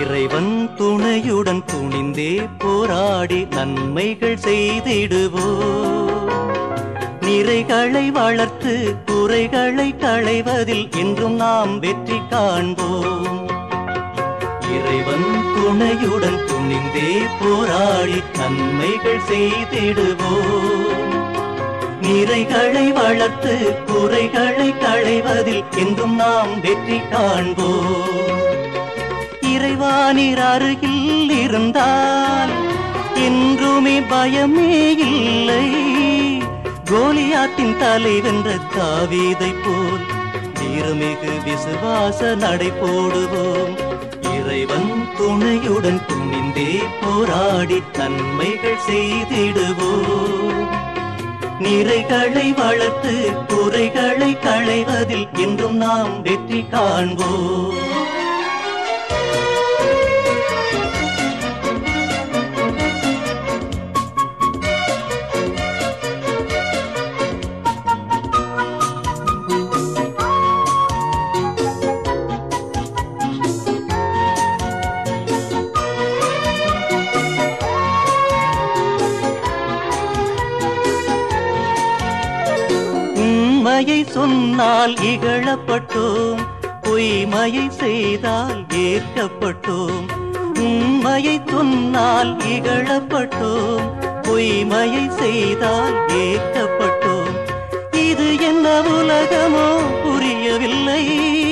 இறைவன் துணையுடன் துணிந்தே போராடி நன்மைகள் செய்திடுவோம் நிறைகளை வளர்த்து குறைகளை களைவதில் என்றும் நாம் வெற்றி காண்போம் இறைவன் துணையுடன் துணிந்தே போராடி நன்மைகள் செய்திடுவோம் நிறைகளை வளர்த்து குறைகளை களைவதில் என்றும் நாம் வெற்றி காண்போம் இறைவானிர் அருகில் இருந்தால் என்றுமே பயமே இல்லை கோலியாத்தின் தலை வென்ற தாவீதை போல் வீரமிகு விசுவாச நடை போடுவோம் இறைவன் துணையுடன் துணிந்தே போராடி நன்மைகள் செய்திடுவோம் நிறைகளை வளர்த்து குறைகளை களைவதில் என்றும் நாம் வெற்றி காண்போம் உண்மையை சொன்னால் இகழப்பட்டோம் பொய்மையை செய்தால் ஏற்கப்பட்டோம் உண்மையை சொன்னால் இகழப்பட்டோம் பொய்மையை செய்தால் ஏற்கப்பட்டோம் இது என்ன உலகமோ புரியவில்லை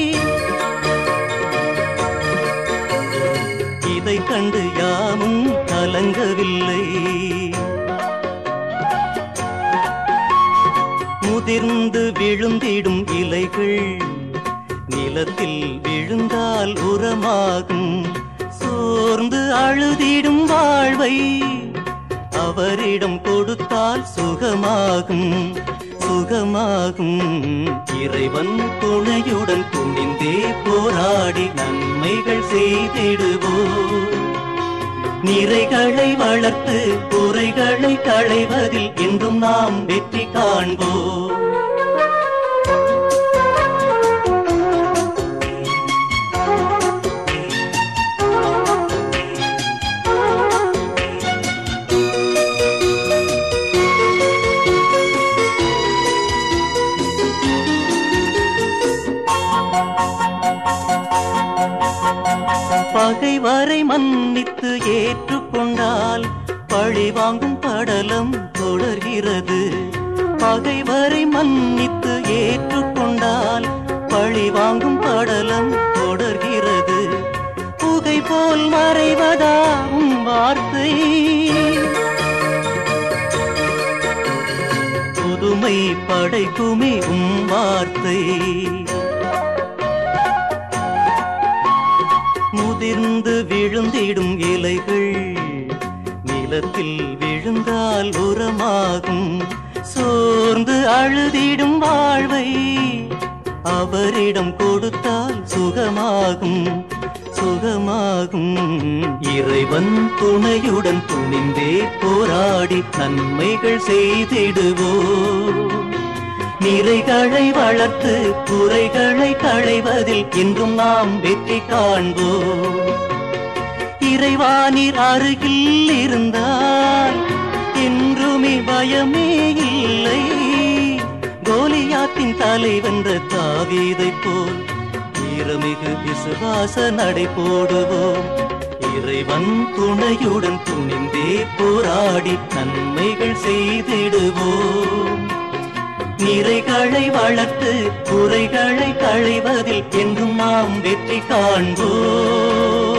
இதை கண்டு யாமும் கலங்கவில்லை முதிர்ந்து விழுந்திடும் இலைகள் நிலத்தில் விழுந்தால் உரமாகும் சோர்ந்து அழுதிடும் வாழ்வை அவரிடம் கொடுத்தால் சுகமாகும் சுகமாகும் இறைவன் துணையுடன் துணிந்தே போராடி நன்மைகள் செய்திடுவோம் நிறைகளை வளர்த்து குறைகளை களைவதில் என்றும் நாம் வெற்றி காண்போம் பகைவரை மன்னித்து ஏற்றுக்கொண்டால் பழி வாங்கும் படலம் தொடர்கிறது பகைவரை மன்னித்து ஏற்றுக்கொண்டால் பழி வாங்கும் படலம் தொடர்கிறது புகை போல் மறைவதாகும் வார்த்தை புதுமை படைக்குமே உம் வார்த்தை முதிர்ந்து விழுந்திடும் இலைகள் நிலத்தில் விழுந்தால் உரமாகும் சோர்ந்து அழுதிடும் வாழ்வை அவரிடம் கொடுத்தால் சுகமாகும் சுகமாகும் இறைவன் துணையுடன் துணிந்தே போராடி நன்மைகள் செய்திடுவோம் நிறைகளை வளர்த்து குறைகளை களைவதில் இன்றும் நாம் வெற்றி காண்போம் இறைவானிர் அருகில் இருந்தால் என்றுமே பயமே இல்லை கோலியாத்தின் தலை வென்ற தாவீதை போல் வீரமிகு விசுவாச நடை போடுவோம் இறைவன் துணையுடன் துணிந்தே போராடி நன்மைகள் செய்திடுவோம் நிறைகளை வளர்த்து குறைகளை களைவதில் என்றும் நாம் வெற்றி காண்போம்